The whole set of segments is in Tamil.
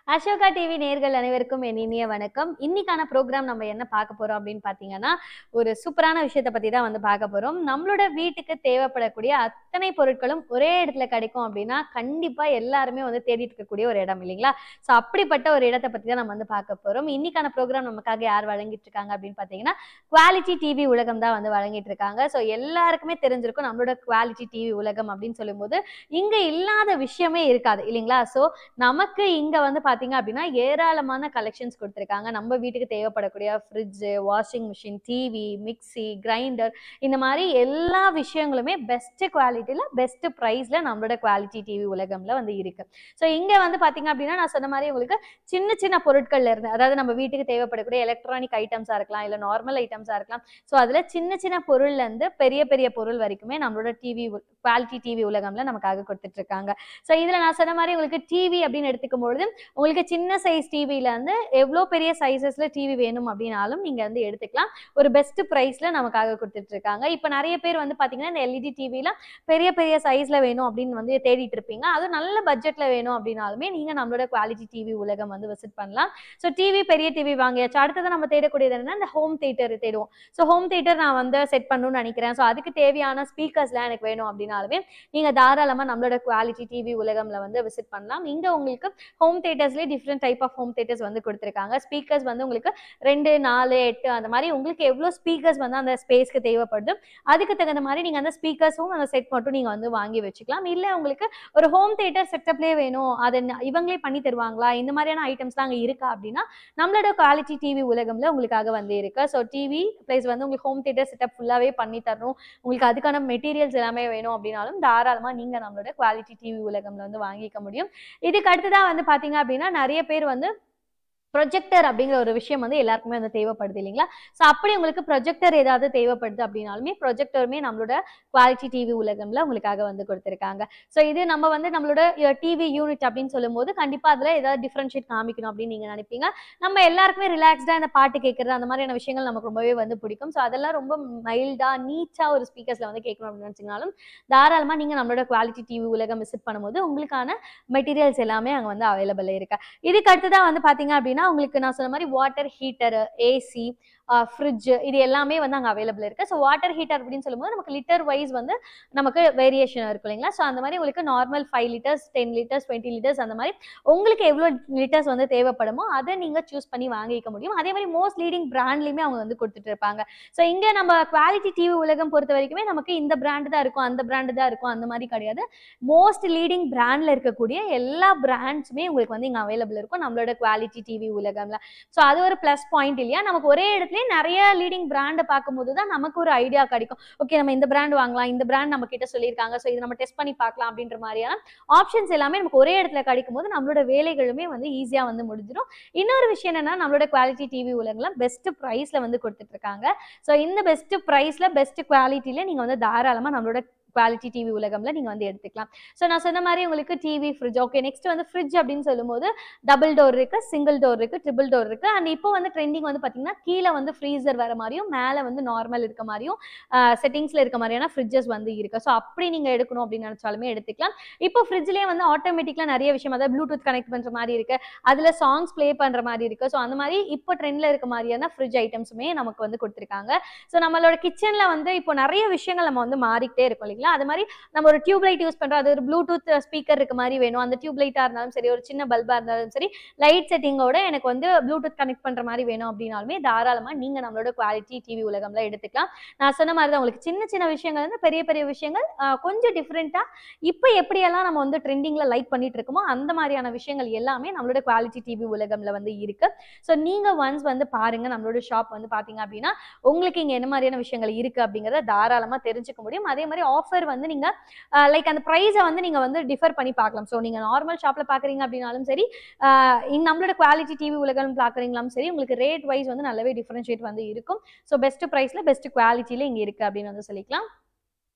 அசோகா டிவி நேர்கள் அனைவருக்கும் என் இனிய வணக்கம் இன்னைக்கான ப்ரோக்ராம் நம்ம என்ன பார்க்க போறோம் அப்படின்னு பார்த்தீங்கன்னா ஒரு சூப்பரான விஷயத்தை பத்தி தான் வந்து பார்க்க போறோம் நம்மளோட வீட்டுக்கு தேவைப்படக்கூடிய அத்தனை பொருட்களும் ஒரே இடத்துல கிடைக்கும் அப்படின்னா கண்டிப்பா எல்லாருமே வந்து தேடிட்டு இருக்கக்கூடிய ஒரு இடம் இல்லைங்களா ஸோ அப்படிப்பட்ட ஒரு இடத்தை பத்தி தான் நம்ம வந்து பார்க்க போறோம் இன்னைக்கான ப்ரோக்ராம் நமக்காக யார் வழங்கிட்டு இருக்காங்க அப்படின்னு பார்த்தீங்கன்னா குவாலிட்டி டிவி உலகம் தான் வந்து வழங்கிட்டு இருக்காங்க ஸோ எல்லாருக்குமே தெரிஞ்சிருக்கும் நம்மளோட குவாலிட்டி டிவி உலகம் அப்படின்னு சொல்லும்போது இங்க இல்லாத விஷயமே இருக்காது இல்லைங்களா ஸோ நமக்கு இங்க வந்து பாத்தீங்க அப்படின்னா ஏராளமான கலெக்ஷன்ஸ் கொடுத்துருக்காங்க நம்ம வீட்டுக்கு தேவைப்படக்கூடிய fridge washing machine TV mixie grinder இந்த மாதிரி எல்லா விஷயங்களுமே பெஸ்ட் குவாலிட்டியில் பெஸ்ட் ப்ரைஸில் நம்மளோட குவாலிட்டி டிவி உலகம்ல வந்து இருக்கு ஸோ இங்க வந்து பாத்தீங்க அப்படின்னா நான் சொன்ன மாதிரி உங்களுக்கு சின்ன சின்ன பொருட்கள்ல இருந்து அதாவது நம்ம வீட்டுக்கு தேவைப்படக்கூடிய எலக்ட்ரானிக் ஐட்டம்ஸாக இருக்கலாம் இல்லை நார்மல் ஐட்டம்ஸாக இருக்கலாம் ஸோ அதில் சின்ன சின்ன பொருள்ல இருந்து பெரிய பெரிய பொருள் வரைக்குமே நம்மளோட டிவி குவாலிட்டி டிவி உலகம்ல நமக்காக கொடுத்துட்டு இருக்காங்க ஸோ இதில் நான் சொன்ன மாதிரி உங்களுக்கு டிவி அப்படின்னு எடுத்துக்கும் பொழுது உங்களுக்கு சின்ன சைஸ் டிவியில இருந்து எவ்வளோ பெரிய சைஸஸ்ல டிவி வேணும் அப்படின்னாலும் நீங்க வந்து எடுத்துக்கலாம் ஒரு பெஸ்ட் ப்ரைஸ்ல நமக்காக கொடுத்துட்டு இருக்காங்க இப்போ நிறைய பேர் வந்து பாத்தீங்கன்னா இந்த எல்இடி டிவில பெரிய பெரிய சைஸ்ல வேணும் அப்படின்னு வந்து தேடிட்டு இருப்பீங்க அதுவும் நல்ல பட்ஜெட்ல வேணும் அப்படின்னாலுமே நீங்க நம்மளோட குவாலிட்டி டிவி உலகம் வந்து விசிட் பண்ணலாம் ஸோ டிவி பெரிய டிவி வாங்கியாச்சு அடுத்தது நம்ம தேடக்கூடியது என்னன்னா இந்த ஹோம் தேட்டர் தேடுவோம் ஸோ ஹோம் தேட்டர் நான் வந்து செட் பண்ணணும்னு நினைக்கிறேன் ஸோ அதுக்கு தேவையான ஸ்பீக்கர்ஸ்லாம் எனக்கு வேணும் அப்படின்னாலுமே நீங்க தாராளமா நம்மளோட குவாலிட்டி டிவி உலகம்ல வந்து விசிட் பண்ணலாம் இங்க உங்களுக்கு ஹோம் தேட்டர்ஸ்லேயே different type of home theatres வந்து கொடுத்துருக்காங்க ஸ்பீக்கர்ஸ் வந்து உங்களுக்கு ரெண்டு நாலு எட்டு அந்த மாதிரி உங்களுக்கு எவ்வளோ ஸ்பீக்கர்ஸ் வந்து அந்த ஸ்பேஸ்க்கு தேவைப்படுது அதுக்கு தகுந்த மாதிரி நீங்கள் அந்த ஸ்பீக்கர்ஸும் அந்த செட் மட்டும் நீங்கள் வந்து வாங்கி வச்சுக்கலாம் இல்லை உங்களுக்கு ஒரு ஹோம் தேட்டர் செட்டப்லேயே வேணும் அதை ந- இவங்களே பண்ணி தருவாங்களா இந்த மாதிரியான ஐட்டம்ஸ்லாம் அங்கே இருக்கா அப்படின்னா நம்மளோட குவாலிட்டி டிவி உலகம்ல உங்களுக்காக வந்து இருக்கு ஸோ டிவி ப்ளஸ் வந்து உங்களுக்கு ஹோம் தேட்டர் செட்டப் ஃபுல்லாகவே பண்ணி தரணும் உங்களுக்கு அதுக்கான மெட்டீரியல்ஸ் எல்லாமே வேணும் அப்படின்னாலும் தாராளமாக நீங்கள் நம்மளோட குவாலிட்டி டிவி உலகம்ல வந்து வாங்கிக்க முடியும் இதுக்கு அடுத்ததாக வந்து பார்த்தீங்க அப்படின்னா நிறைய பேர் வந்து ப்ரொஜெக்டர் அப்படிங்கிற ஒரு விஷயம் வந்து எல்லாருக்குமே வந்து தேவைப்படுது இல்லைங்களா ஸோ அப்படி உங்களுக்கு ப்ரொஜெக்டர் ஏதாவது தேவைப்படுது அப்படின்னாலுமே ப்ரொஜெக்டருமே நம்மளோட குவாலிட்டி டிவி உலகம்ல உங்களுக்காக வந்து கொடுத்துருக்காங்க ஸோ இது நம்ம வந்து நம்மளோட டிவி யூனிட் அப்படின்னு சொல்லும்போது கண்டிப்பாக அதில் ஏதாவது டிஃப்ரென்ஷியேட் காமிக்கணும் அப்படின்னு நீங்கள் நினைப்பீங்க நம்ம எல்லாருக்குமே ரிலாக்ஸ்டாக இந்த பாட்டு கேட்குறது அந்த மாதிரியான விஷயங்கள் நமக்கு ரொம்பவே வந்து பிடிக்கும் ஸோ அதெல்லாம் ரொம்ப மைல்டாக நீட்டாக ஒரு ஸ்பீக்கர்ஸில் வந்து கேட்கணும் அப்படின்னு நினச்சிங்கனாலும் தாராளமாக நீங்கள் நம்மளோட குவாலிட்டி டிவி உலகம் விசிட் பண்ணும்போது உங்களுக்கான மெட்டீரியல்ஸ் எல்லாமே அங்கே வந்து அவைலபிள் இருக்கு இதுக்கு அடுத்ததாக வந்து பார்த்தீங்க அப்படின்னா உங்களுக்கு நான் சொன்ன மாதிரி வாட்டர் ஹீட்டரு ஏசி ஃப்ரிட்ஜ் இது எல்லாமே வந்து அங்கே அவைலபிள் இருக்குது ஸோ வாட்டர் ஹீட்டர் அப்படின்னு சொல்லும்போது நமக்கு லிட்டர் வைஸ் வந்து நமக்கு வேரியேஷன் இருக்கும் இல்லைங்களா ஸோ அந்த மாதிரி உங்களுக்கு normal five litres ten litres twenty litres அந்த மாதிரி உங்களுக்கு எவ்வளோ லிட்டர்ஸ் வந்து தேவைப்படுமோ அதை நீங்கள் சூஸ் பண்ணி வாங்கிக்க முடியும் அதே மாதிரி மோஸ்ட் லீடிங் பிராண்ட்லையுமே அவங்க வந்து கொடுத்துட்டு இருப்பாங்க ஸோ இங்கே நம்ம குவாலிட்டி டிவி உலகம் பொறுத்த வரைக்குமே நமக்கு இந்த பிராண்டு தான் இருக்கும் அந்த பிராண்டு தான் இருக்கும் அந்த மாதிரி கிடையாது மோஸ்ட் லீடிங் பிராண்டில் இருக்கக்கூடிய எல்லா பிராண்ட்ஸுமே உங்களுக்கு வந்து இங்கே அவைலபிள் இருக்கும் நம்மளோட குவாலிட்டி டிவி உலகம்ல ஸோ அது ஒரு ப்ளஸ் பாயிண்ட் இல்லையா நமக்கு ஒரே இடத்துலயே நிறைய லீடிங் பிராண்டை பார்க்கும்போது தான் நமக்கு ஒரு ஐடியா கிடைக்கும் ஓகே நம்ம இந்த பிராண்ட் வாங்கலாம் இந்த பிராண்ட் நம்ம கிட்ட சொல்லியிருக்காங்க ஸோ இது நம்ம டெஸ்ட் பண்ணி பார்க்கலாம் அப்படின்ற மாதிரியான ஆப்ஷன்ஸ் எல்லாமே நமக்கு ஒரே இடத்துல கிடைக்கும் போது நம்மளோட வேலைகளுமே வந்து ஈஸியாக வந்து முடிஞ்சிடும் இன்னொரு விஷயம் என்னன்னா நம்மளோட குவாலிட்டி டிவி உலகம்ல பெஸ்ட் ப்ரைஸ்ல வந்து கொடுத்துட்டு இருக்காங்க ஸோ இந்த பெஸ்ட் ப்ரைஸ்ல பெஸ்ட் குவாலிட்டியில நீங்க வந்து தாராளமா நம்மளோட குவாலிட்டி டிவி உலகம்ல நீங்க வந்து எடுத்துக்கலாம் ஸோ நான் சொன்ன மாதிரி உங்களுக்கு டிவி ஃப்ரிட்ஜ் ஓகே நெக்ஸ்ட் வந்து ஃப்ரிட்ஜ் அப்படின்னு சொல்லும்போது டபுள் டோர் இருக்கு சிங்கிள் டோர் இருக்கு ட்ரிபிள் டோர் இருக்கு அண்ட் இப்போ வந்து ட்ரெண்டிங் வந்து பாத்தீங்கன்னா கீழே வந்து ஃப்ரீசர் வர மாதிரியும் மேலே வந்து நார்மல் இருக்க மாதிரியும் செட்டிங்ஸ்ல இருக்க மாதிரியான ஃப்ரிட்ஜஸ் வந்து இருக்கு ஸோ அப்படி நீங்க எடுக்கணும் அப்படின்னு நினைச்சாலுமே எடுத்துக்கலாம் இப்போ ஃப்ரிட்ஜ்லேயே வந்து ஆட்டோமேட்டிக்லாம் நிறைய விஷயம் அதாவது ப்ளூடூத் கனெக்ட் பண்ற மாதிரி இருக்கு அதுல சாங்ஸ் ப்ளே பண்ற மாதிரி இருக்கு ஸோ அந்த மாதிரி இப்போ ட்ரெண்ட்ல இருக்க மாதிரியான ஃப்ரிட்ஜ் ஐட்டம்ஸுமே நமக்கு வந்து கொடுத்துருக்காங்க ஸோ நம்மளோட கிச்சன்ல வந்து இப்போ நிறைய விஷயங்கள் நம்ம வந்து மாறிக்கிட்டே இருக்கும் இல்லைங்களா அது மாதிரி நம்ம ஒரு டியூப் லைட் யூஸ் பண்றோம் அது ஒரு ப்ளூடூத் ஸ்பீக்கர் இருக்க மாதிரி வேணும் அந்த டியூப் லைட்டா இருந்தாலும் சரி ஒரு சின்ன பல்பா இருந்தாலும் சரி லைட் செட்டிங்கோட எனக்கு வந்து ப்ளூடூத் கனெக்ட் பண்ற மாதிரி வேணும் அப்படின்னாலுமே தாராளமா நீங்க நம்மளோட குவாலிட்டி டிவி உலகம்ல எடுத்துக்கலாம் நான் சொன்ன மாதிரி தான் உங்களுக்கு சின்ன சின்ன விஷயங்கள் வந்து பெரிய பெரிய விஷயங்கள் ஆஹ் கொஞ்சம் டிஃப்ரெண்டா இப்போ எப்படியெல்லாம் நம்ம வந்து ட்ரெண்டிங்ல லைக் பண்ணிட்டு இருக்கோமோ அந்த மாதிரியான விஷயங்கள் எல்லாமே நம்மளோட குவாலிட்டி டிவி உலகம்ல வந்து இருக்கு ஸோ நீங்க ஒன்ஸ் வந்து பாருங்க நம்மளோட ஷாப் வந்து பாத்தீங்க அப்படின்னா உங்களுக்கு இங்க என்ன மாதிரியான விஷயங்கள் இருக்கு அப்படிங்கறத தாராளமா தெரிஞ்சுக்க முடியும் அதே மாதிரி ஆஃபர் வந்து நீங்க லைக் அந்த ப்ரைஸை வந்து நீங்க வந்து டிஃபர் பண்ணி பார்க்கலாம் ஸோ நீங்க நார்மல் ஷாப்ல பாக்குறீங்க அப்படின்னாலும் சரி ஆஹ் இந்த நம்மளோட குவாலிட்டி டிவி உலகம் பாக்குறீங்களாலும் சரி உங்களுக்கு ரேட் வைஸ் வந்து நல்லாவே டிஃபரன்ஷியேட் வந்து இருக்கும் ஸோ பெஸ்ட் ப்ரைஸ்ல பெஸ்ட் குவாலிட்டியில இங்க இருக்கு அப்படின்னு வந்து சொல்லிக்கலாம்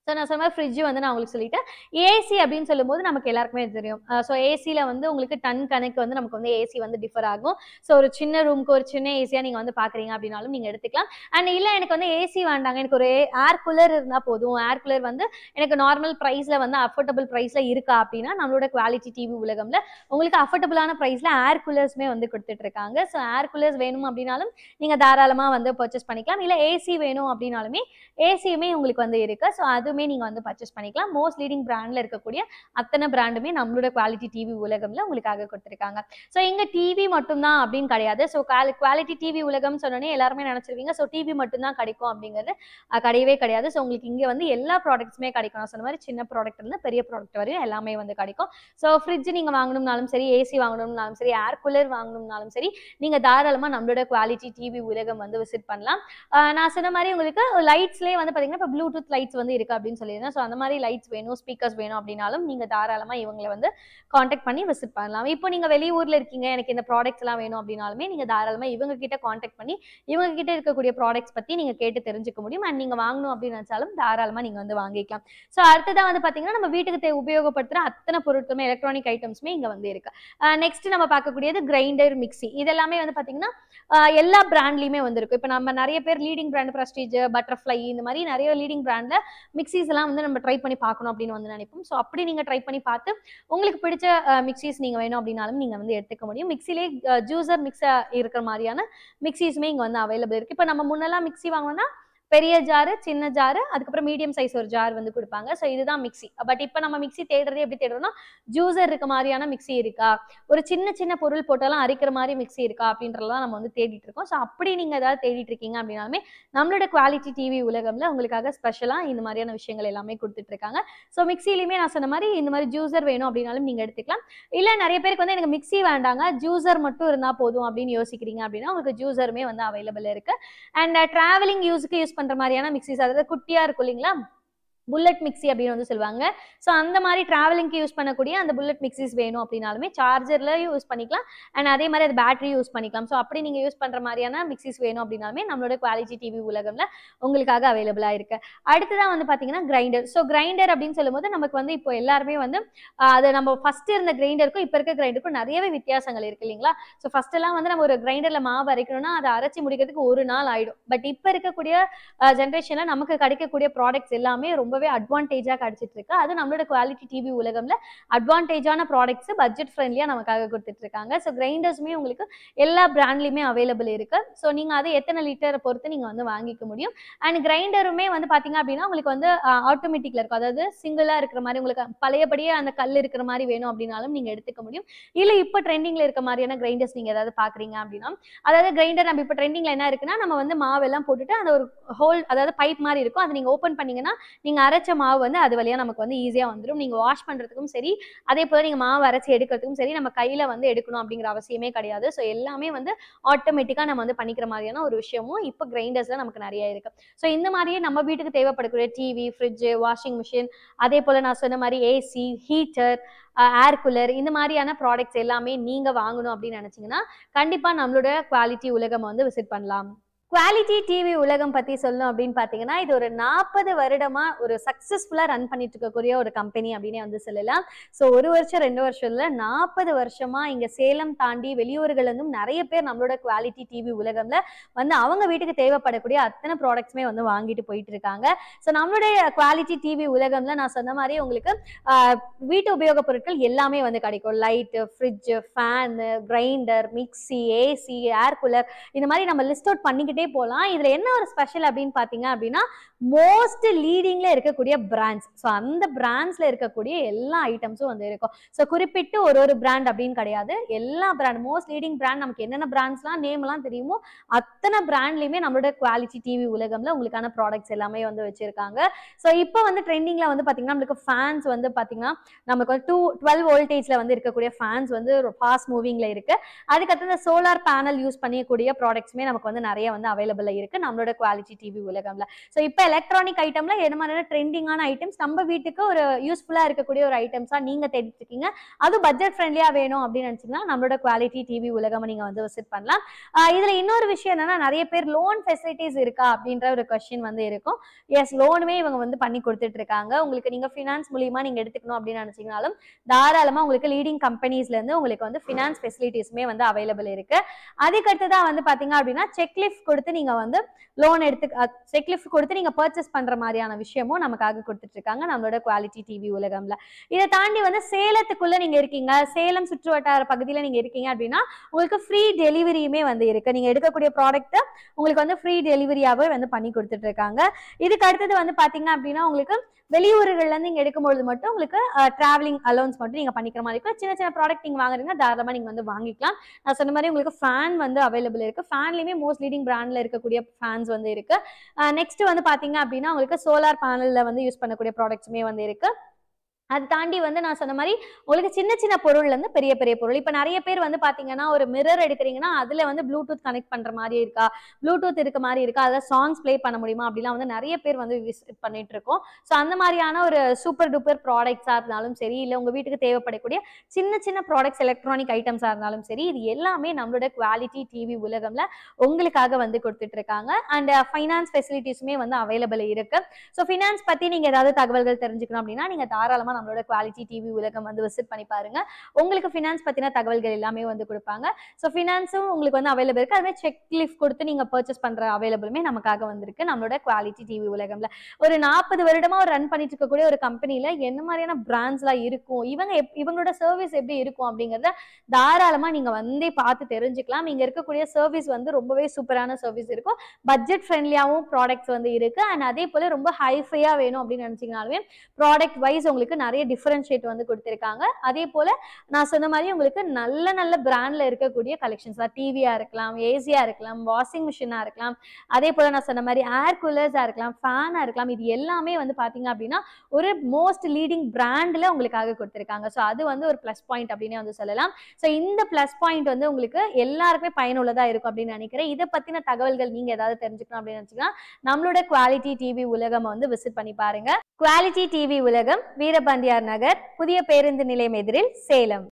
ஸோ நான் சொன்ன மாதிரி ஃப்ரிட்ஜ் வந்து நான் உங்களுக்கு சொல்லிட்டேன் ஏசி அப்படின்னு சொல்லும்போது நமக்கு எல்லாருக்குமே தெரியும் ஸோ ஏசியில் வந்து உங்களுக்கு டன் கணக்கு வந்து நமக்கு வந்து ஏசி வந்து டிஃபர் ஆகும் ஸோ ஒரு சின்ன ரூமுக்கு ஒரு சின்ன ஏசியாக நீங்கள் வந்து பார்க்குறீங்க அப்படின்னாலும் நீங்கள் எடுத்துக்கலாம் அண்ட் இல்லை எனக்கு வந்து ஏசி வேண்டாங்க எனக்கு ஒரு ஏர் கூலர் இருந்தால் போதும் ஏர் கூலர் வந்து எனக்கு நார்மல் ப்ரைஸில் வந்து அஃபோர்டபுள் ப்ரைஸில் இருக்கா அப்படின்னா நம்மளோட குவாலிட்டி டிவி உலகம்ல உங்களுக்கு அஃபோர்டபுளான ப்ரைஸில் ஏர் கூலர்ஸுமே வந்து கொடுத்துட்டு இருக்காங்க ஸோ ஏர் கூலர்ஸ் வேணும் அப்படின்னாலும் நீங்கள் தாராளமாக வந்து பர்ச்சேஸ் பண்ணிக்கலாம் இல்லை ஏசி வேணும் அப்படின்னாலுமே ஏசியுமே உங்களுக்கு வந்து இருக்கு ஸோ அதுவுமே நீங்கள் வந்து பர்ச்சேஸ் பண்ணிக்கலாம் மோஸ்ட் லீடிங் பிராண்டில் இருக்கக்கூடிய அத்தனை பிராண்டுமே நம்மளோட குவாலிட்டி டிவி உலகம்ல உங்களுக்காக கொடுத்துருக்காங்க ஸோ இங்கே டிவி மட்டும்தான் அப்படின்னு கிடையாது ஸோ குவாலிட்டி டிவி உலகம் சொன்னோன்னே எல்லாருமே நினச்சிருவீங்க ஸோ டிவி மட்டும்தான் கிடைக்கும் அப்படிங்கிறது அஹ், கிடையவே கிடையாது ஸோ உங்களுக்கு இங்கே வந்து எல்லா ப்ராடக்ட்ஸுமே கிடைக்கும் நான் சொன்ன மாதிரி சின்ன ப்ராடக்ட் இருந்து பெரிய ப்ராடக்ட் வரையும் எல்லாமே வந்து கிடைக்கும் ஸோ ஃப்ரிட்ஜ் நீங்கள் வாங்கணும்னாலும் சரி ஏசி வாங்கணும்னாலும் சரி ஏர் கூலர் வாங்கணும்னாலும் சரி நீங்கள் தாராளமாக நம்மளோட குவாலிட்டி டிவி உலகம் வந்து விசிட் பண்ணலாம் ஆஹ் நான் சொன்ன மாதிரி உங்களுக்கு லைட்ஸ்லேயே வந்து பார்த்தீங்கன்னா இப்போ ப்ளூடூத் லைட்ஸ் வந்து இருக்கு அப்படின்னு சொல்லியிருந்தேன் ஸோ அந்த மாதிரி லைட்ஸ் வேணும் ஸ்பீக்கர்ஸ் வேணும் அப்படின்னாலும் நீங்கள் தாராளமாக இவங்களை வந்து காண்டாக்ட் பண்ணி விசிட் பண்ணலாம் இப்போ நீங்கள் வெளியூரில் இருக்கீங்க எனக்கு இந்த ப்ராடக்ட்ஸ் எல்லாம் வேணும் அப்படின்னாலுமே நீங்கள் தாராளமாக இவங்க கிட்ட காண்டாக்ட் பண்ணி இவங்க கிட்ட இருக்கக்கூடிய ப்ராடக்ட்ஸ் பற்றி நீங்கள் கேட்டு தெரிஞ்சுக்க முடியும் அண்ட் நீங்கள் வாங்கணும் அப்படின்னு நினச்சாலும் தாராளமாக நீங்கள் வந்து வாங்கிக்கலாம் ஸோ அடுத்ததாக வந்து பார்த்தீங்கன்னா நம்ம வீட்டுக்கு தே- உபயோகப்படுத்துகிற அத்தனை பொருட்களுமே எலக்ட்ரானிக் ஐட்டம்ஸுமே இங்கே வந்து இருக்கு நெக்ஸ்ட் நம்ம பார்க்கக்கூடியது கிரைண்டர் மிக்ஸி இதெல்லாமே வந்து பார்த்தீங்கன்னா ஆஹ் எல்லா பிராண்ட்லயுமே வந்திருக்கு இப்போ நம்ம நிறைய பேர் லீடிங் பிராண்ட் ப்ரஸ்டீஜ் பட்டர்ஃப்ளை இந்த மாதிரி நிறைய லீடிங் பிராண்ட்ல மிக்சிஸ் எல்லாம் வந்து நம்ம ட்ரை பண்ணி பார்க்கணும் அப்படின்னு வந்து நினைப்போம் ஸோ அப்படி நீங்க ட்ரை பண்ணி பார்த்து உங்களுக்கு பிடிச்ச மிக்சிஸ் நீங்க வேணும் அப்படின்னாலும் நீங்க வந்து எடுத்துக்க முடியும் மிக்சிலே ஜூசர் மிக்ஸா இருக்கிற மாதிரியான மிக்சிஸுமே இங்க வந்து அவைலபிள் இருக்கு இப்போ நம்ம முன்னெல்லாம் மிக்ஸி வாங்கணும்னா பெரிய ஜாரு சின்ன ஜாரு அதுக்கப்புறம் மீடியம் சைஸ் ஒரு ஜார் வந்து கொடுப்பாங்க ஸோ இதுதான் மிக்ஸி பட் இப்போ நம்ம மிக்ஸி தேடுறதே எப்படி தேடுறோம்னா ஜூசர் இருக்க மாதிரியான மிக்ஸி இருக்கா ஒரு சின்ன சின்ன பொருள் போட்டாலும் அரைக்கிற மாதிரி மிக்ஸி இருக்கா அப்படின்றதெல்லாம் நம்ம வந்து தேடிட்டு இருக்கோம் ஸோ அப்படி நீங்க ஏதாவது தேடிட்டு இருக்கீங்க அப்படின்னாலுமே நம்மளோட குவாலிட்டி டிவி உலகம்ல உங்களுக்காக ஸ்பெஷலாக இந்த மாதிரியான விஷயங்கள் எல்லாமே கொடுத்துட்டு இருக்காங்க ஸோ மிக்ஸிலையுமே நான் சொன்ன மாதிரி இந்த மாதிரி ஜூசர் வேணும் அப்படின்னாலும் நீங்க எடுத்துக்கலாம் இல்லை நிறைய பேருக்கு வந்து எனக்கு மிக்ஸி வேண்டாங்க ஜூசர் மட்டும் இருந்தா போதும் அப்படின்னு யோசிக்கிறீங்க அப்படின்னா உங்களுக்கு ஜூசருமே வந்து அவைலபிள் இருக்கு அண்ட் டிராவலிங் யூஸ்க்கு யூஸ் பண்ற மாதிரியான மிக்ஸிஸ் அதாவது குட்டியா இருக்கும் இல்லைங்களா புல்லட் மிக்ஸி அப்படின்னு வந்து சொல்லுவாங்க ஸோ அந்த மாதிரி டிராவலிங்க்கு யூஸ் பண்ணக்கூடிய அந்த புல்லட் மிக்ஸிஸ் வேணும் அப்படின்னாலுமே சார்ஜரில் யூஸ் பண்ணிக்கலாம் அண்ட் அதே மாதிரி அது பேட்டரி யூஸ் பண்ணிக்கலாம் ஸோ அப்படி நீங்கள் யூஸ் பண்ணுற மாதிரியான மிக்ஸிஸ் வேணும் அப்படின்னாலுமே நம்மளோட குவாலிட்டி டிவி உலகம்ல உங்களுக்காக அவைலபிளாக இருக்கு அடுத்ததான் வந்து பார்த்தீங்கன்னா கிரைண்டர் ஸோ கிரைண்டர் அப்படின்னு சொல்லும்போது நமக்கு வந்து இப்போ எல்லாருமே வந்து ஆஹ், அது நம்ம ஃபர்ஸ்ட் இருந்த கிரைண்டருக்கும் இப்போ இருக்க கிரைண்டருக்கும் நிறையவே வித்தியாசங்கள் இருக்கு இல்லைங்களா ஸோ ஃபர்ஸ்ட் எல்லாம் வந்து நம்ம ஒரு கிரைண்டரில் மாவு அரைக்கணும்னா அதை அரைச்சி முடிக்கிறதுக்கு ஒரு நாள் ஆயிடும் பட் இப்போ இருக்கக்கூடிய ஜென்ரேஷனில் நமக்கு கிடைக்கக்கூடிய ப்ராடக்ட்ஸ் எல்லாமே ரொம்பவே அட்வான்டேஜாக கிடைச்சிட்டு இருக்கு அது நம்மளோட குவாலிட்டி டிவி உலகம்ல அட்வான்டேஜான ப்ராடக்ட்ஸ் பட்ஜெட் ஃப்ரெண்ட்லியாக நமக்காக கொடுத்துட்டு இருக்காங்க ஸோ கிரைண்டர்ஸுமே உங்களுக்கு எல்லா பிராண்ட்லையுமே அவைலபிள் இருக்கு ஸோ நீங்கள் அதை எத்தனை லிட்டரை பொறுத்து நீங்கள் வந்து வாங்கிக்க முடியும் அண்ட் கிரைண்டருமே வந்து பார்த்தீங்க அப்படின்னா உங்களுக்கு வந்து ஆட்டோமேட்டிக்கில் இருக்கும் அதாவது சிங்கிளாக இருக்கிற மாதிரி உங்களுக்கு பழையபடியே அந்த கல் இருக்கிற மாதிரி வேணும் அப்படின்னாலும் நீங்கள் எடுத்துக்க முடியும் இல்லை இப்போ ட்ரெண்டிங்கில் இருக்க மாதிரியான கிரைண்டர்ஸ் நீங்கள் ஏதாவது பார்க்குறீங்க அப்படின்னா அதாவது கிரைண்டர் நம்ம இப்போ ட்ரெண்டிங்கில் என்ன இருக்குன்னா நம்ம வந்து மாவெல்லாம் போட்டுட்டு அந்த ஒரு ஹோல் அதாவது பைப் மாதிரி இருக்கும் அதை நீங்கள் ஓப்பன் பண்ணீங்கன்னா நீங்கள் அரைச்ச மாவு வந்து அது வழியாக நமக்கு வந்து ஈஸியாக வந்துடும் நீங்கள் வாஷ் பண்ணுறதுக்கும் சரி அதே போல் நீங்கள் மாவு அரைச்சி எடுக்கிறதுக்கும் சரி நம்ம கையில் வந்து எடுக்கணும் அப்படிங்கிற அவசியமே கிடையாது ஸோ எல்லாமே வந்து ஆட்டோமேட்டிக்காக நம்ம வந்து பண்ணிக்கிற மாதிரியான ஒரு விஷயமும் இப்போ கிரைண்டர்ஸில் நமக்கு நிறைய இருக்கு ஸோ இந்த மாதிரியே நம்ம வீட்டுக்கு தேவைப்படக்கூடிய டிவி ஃப்ரிட்ஜு வாஷிங் மிஷின் அதே போல் நான் சொன்ன மாதிரி ஏசி ஹீட்டர் ஏர் கூலர் இந்த மாதிரியான ப்ராடக்ட்ஸ் எல்லாமே நீங்கள் வாங்கணும் அப்படின்னு நினச்சிங்கன்னா கண்டிப்பாக நம்மளோட குவாலிட்டி உலகம் வந்து விசிட் பண்ணலாம் குவாலிட்டி டிவி உலகம் பத்தி சொல்லணும் அப்படின்னு பாத்தீங்கன்னா இது ஒரு நாற்பது வருடமா ஒரு சக்சஸ்ஃபுல்லா ரன் பண்ணிட்டு இருக்கக்கூடிய ஒரு கம்பெனி அப்படின்னே வந்து சொல்லலாம் ஸோ ஒரு வருஷம் ரெண்டு வருஷம் இல்ல நாற்பது வருஷமா இங்க சேலம் தாண்டி வெளியூர்கள் இருந்தும் நிறைய பேர் நம்மளோட குவாலிட்டி டிவி உலகம்ல வந்து அவங்க வீட்டுக்கு தேவைப்படக்கூடிய அத்தனை ப்ராடக்ட்ஸுமே வந்து வாங்கிட்டு போயிட்டு இருக்காங்க ஸோ நம்மளுடைய குவாலிட்டி டிவி உலகம்ல நான் சொன்ன மாதிரி உங்களுக்கு ஆஹ், வீட்டு உபயோகப் பொருட்கள் எல்லாமே வந்து கிடைக்கும் light fridge fan grinder mixie AC air cooler இந்த மாதிரி நம்ம லிஸ்ட் அவுட் பண்ணிக்கிட்டே போகலாம் இதுல என்ன ஒரு ஸ்பெஷல் அப்படின்னு பார்த்தீங்க அப்படின்னா மோஸ்ட் லீடிங்ல இருக்கக்கூடிய பிராண்ட்ஸ் ஸோ அந்த பிராண்ட்ஸ்ல இருக்கக்கூடிய எல்லா ஐட்டம்ஸும் வந்து இருக்கும் ஸோ குறிப்பிட்டு ஒரு ஒரு பிராண்ட் அப்படின்னு கிடையாது எல்லா பிராண்ட் மோஸ்ட் லீடிங் பிராண்ட் நமக்கு என்னென்ன பிராண்ட்ஸ்லாம் நேம்லாம் தெரியுமோ அத்தனை பிராண்ட்லையுமே நம்மளோட குவாலிட்டி டிவி உலகம்ல உங்களுக்கான ப்ராடக்ட்ஸ் எல்லாமே வந்து வச்சிருக்காங்க ஸோ இப்போ வந்து ட்ரெண்டிங்ல வந்து பாத்தீங்கன்னா நம்மளுக்கு ஃபேன்ஸ் வந்து பாத்தீங்கன்னா நமக்கு வந்து டூ டுவெல் வோல்டேஜ்ல வந்து இருக்கக்கூடிய ஃபேன்ஸ் வந்து ஃபாஸ்ட் மூவிங்ல இருக்கு அதுக்கடுத்து இந்த சோலார் பேனல் யூஸ் பண்ணக்கூடிய ப்ராடக்ட்ஸுமே நமக்கு வந்து நிறைய வந்து வந்து அவைலபிள் இருக்கு நம்மளோட குவாலிட்டி டிவி உலகம்ல ஸோ இப்போ எலக்ட்ரானிக் ஐட்டம்ல என்ன மாதிரியான ட்ரெண்டிங்கான ஐட்டம்ஸ் நம்ம வீட்டுக்கு ஒரு யூஸ்ஃபுல்லா இருக்கக்கூடிய ஒரு ஐட்டம்ஸா நீங்க தேடிட்டு இருக்கீங்க அது பட்ஜெட் ஃப்ரெண்ட்லியா வேணும் அப்படின்னு நினைச்சீங்கன்னா நம்மளோட குவாலிட்டி டிவி உலகம் நீங்க வந்து விசிட் பண்ணலாம் ஆஹ் இதுல இன்னொரு விஷயம் என்னன்னா நிறைய பேர் லோன் ஃபெசிலிட்டிஸ் இருக்கா அப்படின்ற ஒரு கொஸ்டின் வந்து இருக்கும் எஸ் லோனுமே இவங்க வந்து பண்ணி கொடுத்துட்டு இருக்காங்க உங்களுக்கு நீங்க ஃபினான்ஸ் மூலியமா நீங்க எடுத்துக்கணும் அப்படின்னு நினைச்சீங்கனாலும் தாராளமா உங்களுக்கு லீடிங் கம்பெனிஸ்ல இருந்து உங்களுக்கு வந்து ஃபினான்ஸ் ஃபெசிலிட்டிஸுமே வந்து அவைலபிள் இருக்கு அதுக்கு அடுத்ததா வந்து பாத்தீங்க அப்படின்னா செக்லிஃப்ட் கொடுத்து நீங்க வந்து லோன் எடுத்து செக்லிஃப்ட் கொடுத்து நீங்க பர்ச்சேஸ் பண்ற மாதிரியான விஷயமும் நமக்காக கொடுத்துட்டு இருக்காங்க நம்மளோட குவாலிட்டி டிவி உலகம்ல இதை தாண்டி வந்து சேலத்துக்குள்ள நீங்க இருக்கீங்க சேலம் சுற்று வட்டார பகுதியில நீங்க இருக்கீங்க அப்படின்னா உங்களுக்கு ஃப்ரீ டெலிவரியுமே வந்து இருக்கு நீங்க எடுக்கக்கூடிய ப்ராடக்ட் உங்களுக்கு வந்து ஃப்ரீ டெலிவரியாவே வந்து பண்ணி கொடுத்துட்டு இருக்காங்க இதுக்கு அடுத்தது வந்து பாத்தீங்க அப்படின்னா உங்களுக்கு வெளியூர்கள்ல இருந்து இங்க எடுக்கும்பொழுது மட்டும் உங்களுக்கு டிராவலிங் அலோன்ஸ் மட்டும் நீங்க பண்ணிக்கிற மாதிரி இருக்கும் சின்ன சின்ன ப்ராடக்ட் நீங்க வாங்குறீங்க தாராளமா நீங்க வந்து வாங்கிக்கலாம் நான் சொன்ன மாதிரி உங்களுக்கு ஃபேன் வந்து அவைலபிள் இருக்கு ஃபேன்லயுமே மோஸ்ட் லீடிங் பிராண்ட்ல இருக்கக்கூடிய ஃபேன்ஸ் வந்து இருக்கு நெக்ஸ்ட் வந்து பாத்தீங்க அப்படின்னா உங்களுக்கு சோலார் பேனல்ல வந்து யூஸ் பண்ணக்கூடிய ப்ராடக்ட்ஸுமே வந்து இருக்கு அது தாண்டி வந்து நான் சொன்ன மாதிரி உங்களுக்கு சின்ன சின்ன பொருள்ல இருந்து பெரிய பெரிய பொருள் இப்போ நிறைய பேர் வந்து பாத்தீங்கன்னா ஒரு மிரர் எடுக்கிறீங்கன்னா அதுல வந்து ப்ளூடூத் கனெக்ட் பண்ற மாதிரி இருக்கா ப்ளூடூத் இருக்க மாதிரி இருக்கா அதில் சாங்ஸ் ப்ளே பண்ண முடியுமா அப்படிலாம் வந்து நிறைய பேர் வந்து விசிட் பண்ணிட்டு இருக்கோம் ஸோ அந்த மாதிரியான ஒரு சூப்பர் டூப்பர் ப்ராடக்ட்ஸா இருந்தாலும் சரி இல்லை உங்க வீட்டுக்கு தேவைப்படக்கூடிய சின்ன சின்ன ப்ராடக்ட்ஸ் எலக்ட்ரானிக் ஐட்டம்ஸா இருந்தாலும் சரி இது எல்லாமே நம்மளோட குவாலிட்டி டிவி உலகம்ல உங்களுக்காக வந்து கொடுத்துட்டு இருக்காங்க அண்ட் ஃபைனான்ஸ் ஃபெசிலிட்டிஸுமே வந்து அவைலபிள் இருக்கு ஸோ ஃபினான்ஸ் பத்தி நீங்க ஏதாவது தகவல்கள் தெரிஞ்சுக்கணும் அப்படின்னா நீங்க தாராளமா நம்மளோட குவாலிட்டி டிவி உலகம் வந்து விசிட் பண்ணி பாருங்க உங்களுக்கு ஃபினான்ஸ் பத்தின தகவல்கள் எல்லாமே வந்து கொடுப்பாங்க ஸோ ஃபினான்ஸும் உங்களுக்கு வந்து அவைலபிள் இருக்கு அதுவே செக் லிஃப்ட் கொடுத்து நீங்க பர்ச்சேஸ் பண்ற அவைலபிளுமே நமக்காக வந்திருக்கு நம்மளோட குவாலிட்டி டிவி உலகம்ல ஒரு நாற்பது வருடமா ஒரு ரன் பண்ணிட்டு இருக்கக்கூடிய ஒரு கம்பெனில என்ன மாதிரியான பிராண்ட்ஸ்லாம் இருக்கும் இவங்க எப்- இவங்களோட சர்வீஸ் எப்படி இருக்கும் அப்படிங்கறத தாராளமா நீங்க வந்தே பார்த்து தெரிஞ்சுக்கலாம் இங்க இருக்கக்கூடிய சர்வீஸ் வந்து ரொம்பவே சூப்பரான சர்வீஸ் இருக்கும் பட்ஜெட் ஃப்ரெண்ட்லியாவும் ப்ராடக்ட்ஸ் வந்து இருக்கு அண்ட் அதே போல ரொம்ப ஹைஃபையா வேணும் அப்படின்னு நினைச்சீங்கனாலுமே ப்ராடக்ட் வைஸ் உங்களுக்கு நிறைய டிஃபரன்ஷியேட் வந்து கொடுத்துருக்காங்க அதே போல நான் சொன்ன மாதிரி உங்களுக்கு நல்ல நல்ல பிராண்ட்ல இருக்கக்கூடிய கலெக்ஷன்ஸ் டிவியா இருக்கலாம் ஏசியா இருக்கலாம் வாஷிங் மிஷினா இருக்கலாம் அதே போல நான் சொன்ன மாதிரி ஏர் கூலர்ஸா இருக்கலாம் ஃபேனா இருக்கலாம் இது எல்லாமே வந்து பாத்தீங்க அப்படின்னா ஒரு மோஸ்ட் லீடிங் பிராண்ட்ல உங்களுக்காக கொடுத்துருக்காங்க ஸோ அது வந்து ஒரு ப்ளஸ் பாயிண்ட் அப்படின்னே வந்து சொல்லலாம் ஸோ இந்த ப்ளஸ் பாயிண்ட் வந்து உங்களுக்கு எல்லாருக்குமே பயனுள்ளதா இருக்கும் அப்படின்னு நினைக்கிறேன் இதை பத்தின தகவல்கள் நீங்க ஏதாவது தெரிஞ்சுக்கணும் அப்படின்னு நினைச்சீங்கன்னா நம்மளோட குவாலிட்டி டிவி உலகம் வந்து விசிட் பண்ணி பாருங்க குவாலிட்டி டிவி உலகம் வீரபாண்டியார் நகர் புதிய பேருந்து நிலையம் எதிரில் சேலம்